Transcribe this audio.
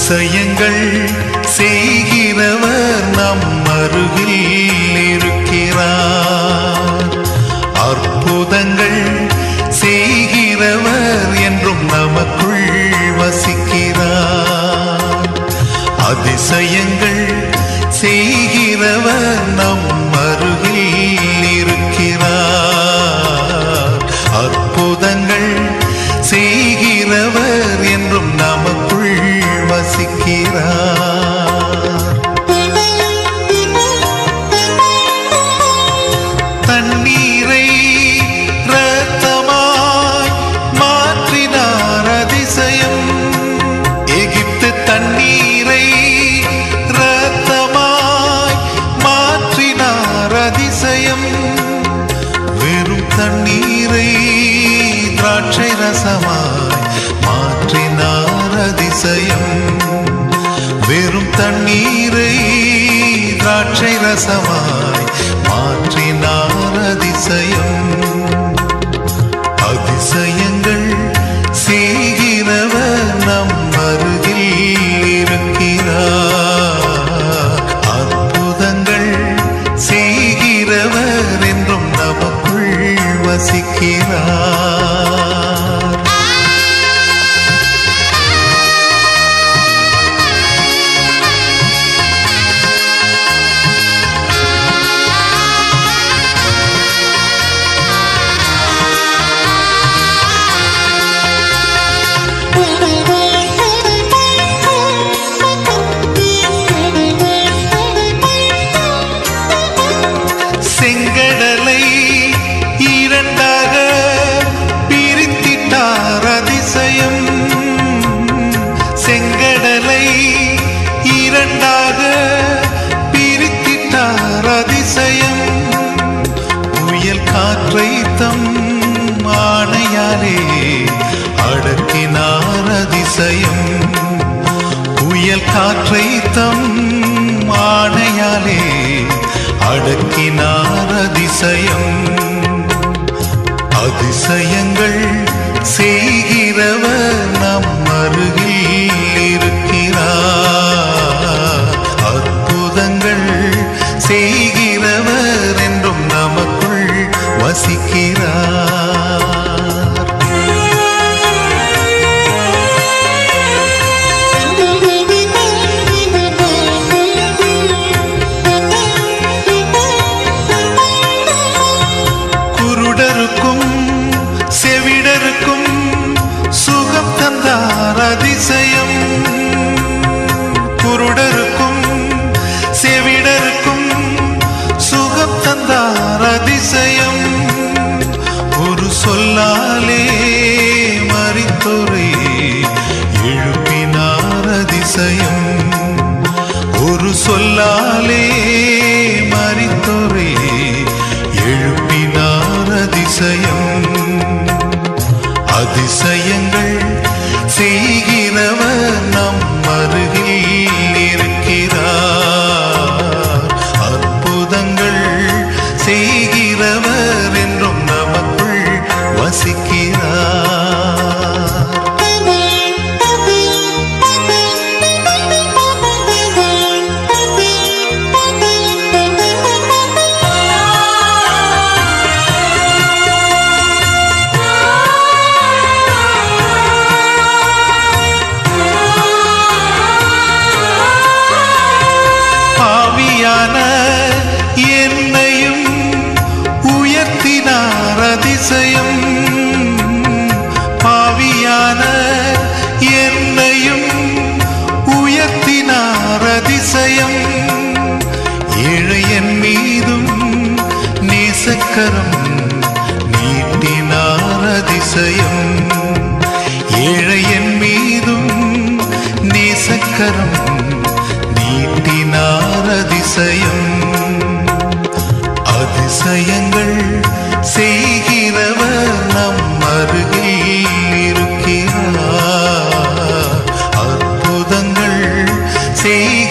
அதிசயங்கள் செய்கிறவர் நம் அருகில் இருக்கிறார் அற்புதங்கள் செய்கிறவர் என்றும் நமக்குள் வசிக்கிறார் அதிசயங்கள் செய்கிறவர் நம் அருகில் இருக்கிறார் அற்புதங்கள் செய்கிறவர் என்றும் நமக்குள் வசிக்கிறார் தண்ணீரை இரத்தமாய் மாற்றினார் அதிசயம் எகிப்து தண்ணீரை இரத்தமாய் மாற்றினார் அதிசயம் வெறும் தண்ணீரை திராட்சை ரசமாய் மாற்றினார் அதிசயம் வெறும் தண்ணீரை திராட்சை ரசமாய் மாற்றினார் அதிசயம் அதிசயங்கள் செய்கிறவர் நம் அருகில் இருக்கிறார் அற்புதங்கள் செய்கிறவர் என்றும் நமக்குள் வசிக்கிறார் செங்கடலை இரண்டாக பிரித்திட்டார் அதிசயம் செங்கடலை இரண்டாக பிரித்திட்டார் அதிசயம் புயல் காற்றை தம் ஆணையாலே அடக்கினார் அதிசயம் புயல் காற்றை தம் ஆணையாலே அடக்கினார் அதிசயம் அதிசயங்கள் செய்கிறவர் நம் அருகில் இருக்கிறார் அற்புதங்கள் செய்கிறவர் என்றும் நமக்குள் வசிக்கிறார் குருடருக்கும் செவிடருக்கும் சுகம் தந்தார் அதிசயம் குருடருக்கும் செவிடருக்கும் சுகம் தந்தார் அதிசயம் ஒரு சொல்லாலே மறித்தோரை எழுப்பினார் அதிசயம் ஒரு சொல்லாலே மறித்தோரே எழுப்பினார் அதிசயம் அதிசயங்கள் செய்கிறவர் நம் அருகில் இருக்கிறார் அற்புதங்கள் செய்கிறவர் என்றும் நமக்குள் வசிக்கிறார் பாவியான என்னையும் உயர்த்தினார் அதிசயம் பாவியான என்னையும் உயர்த்தினார் அதிசயம் ஏழையன் மீதும் நேசக்கரம் நீட்டினார் அதிசயம் ஏழையன் மீதும் நேசக்கரம் நீட்டினார் அதிசயம் அதிசயங்கள் செய்கிறவர் நம் அருகில் இருக்கிறார் அற்புதங்கள் செய்